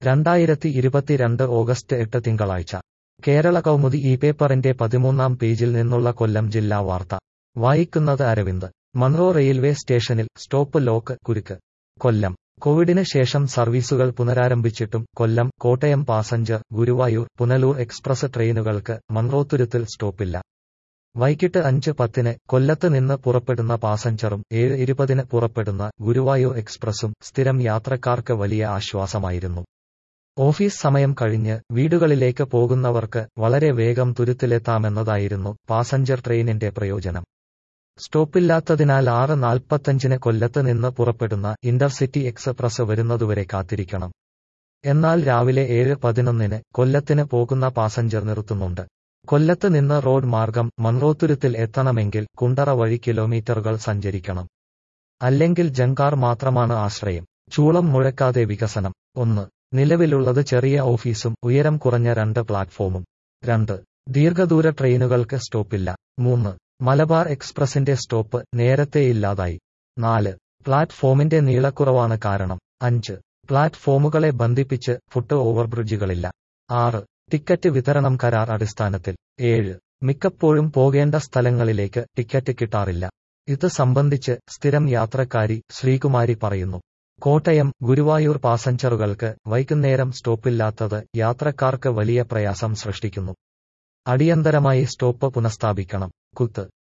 രണ്ടായിരത്തി ഇരുപത്തിരണ്ട് ഓഗസ്റ്റ് എട്ട് തിങ്കളാഴ്ച കേരള കൗമുദി ഈ പേപ്പറിന്റെ പതിമൂന്നാം പേജിൽ നിന്നുള്ള കൊല്ലം ജില്ലാ വാർത്ത വായിക്കുന്നത് അരവിന്ദ് മൺറോ റെയിൽവേ സ്റ്റേഷനിൽ സ്റ്റോപ്പ് ലോക്ക് കുരുക്ക് കൊല്ലം കോവിഡിന് ശേഷം സർവീസുകൾ പുനരാരംഭിച്ചിട്ടും കൊല്ലം കോട്ടയം പാസഞ്ചർ ഗുരുവായൂർ പുനലൂർ എക്സ്പ്രസ് ട്രെയിനുകൾക്ക് മൺറോത്തുരുത്തിൽ സ്റ്റോപ്പില്ല വൈകിട്ട് അഞ്ച് പത്തിന് കൊല്ലത്ത് നിന്ന് പുറപ്പെടുന്ന പാസഞ്ചറും ഏഴ് ഇരുപതിന് പുറപ്പെടുന്ന ഗുരുവായൂർ എക്സ്പ്രസും സ്ഥിരം യാത്രക്കാർക്ക് വലിയ ആശ്വാസമായിരുന്നു ഓഫീസ് സമയം കഴിഞ്ഞ് വീടുകളിലേക്ക് പോകുന്നവർക്ക് വളരെ വേഗം തുരുത്തിലെത്താമെന്നതായിരുന്നു പാസഞ്ചർ ട്രെയിനിന്റെ പ്രയോജനം സ്റ്റോപ്പില്ലാത്തതിനാൽ ആറ് നാൽപ്പത്തഞ്ചിന് കൊല്ലത്ത് നിന്ന് പുറപ്പെടുന്ന ഇന്റർസിറ്റി എക്സ്പ്രസ് വരുന്നതുവരെ കാത്തിരിക്കണം എന്നാൽ രാവിലെ ഏഴ് പതിനൊന്നിന് കൊല്ലത്തിന് പോകുന്ന പാസഞ്ചർ നിർത്തുന്നുണ്ട് കൊല്ലത്ത് നിന്ന് റോഡ് മാർഗം മൺറോത്തുരുത്തിൽ എത്തണമെങ്കിൽ കുണ്ടറ വഴി കിലോമീറ്ററുകൾ സഞ്ചരിക്കണം അല്ലെങ്കിൽ ജങ്കാർ മാത്രമാണ് ആശ്രയം ചൂളം മുഴക്കാതെ വികസനം ഒന്ന് നിലവിലുള്ളത് ചെറിയ ഓഫീസും ഉയരം കുറഞ്ഞ രണ്ട് പ്ലാറ്റ്ഫോമും രണ്ട് ദീർഘദൂര ട്രെയിനുകൾക്ക് സ്റ്റോപ്പില്ല മൂന്ന് മലബാർ എക്സ്പ്രസിന്റെ സ്റ്റോപ്പ് നേരത്തെ ഇല്ലാതായി നാല് പ്ലാറ്റ്ഫോമിന്റെ നീളക്കുറവാണ് കാരണം അഞ്ച് പ്ലാറ്റ്ഫോമുകളെ ബന്ധിപ്പിച്ച് ഫുട് ഓവർബ്രിഡ്ജുകളില്ല ആറ് ടിക്കറ്റ് വിതരണം കരാർ അടിസ്ഥാനത്തിൽ ഏഴ് മിക്കപ്പോഴും പോകേണ്ട സ്ഥലങ്ങളിലേക്ക് ടിക്കറ്റ് കിട്ടാറില്ല ഇത് സംബന്ധിച്ച് സ്ഥിരം യാത്രക്കാരി ശ്രീകുമാരി പറയുന്നു കോട്ടയം ഗുരുവായൂർ പാസഞ്ചറുകൾക്ക് വൈകുന്നേരം സ്റ്റോപ്പില്ലാത്തത് യാത്രക്കാർക്ക് വലിയ പ്രയാസം സൃഷ്ടിക്കുന്നു അടിയന്തരമായി സ്റ്റോപ്പ് പുനഃസ്ഥാപിക്കണം കുത്ത്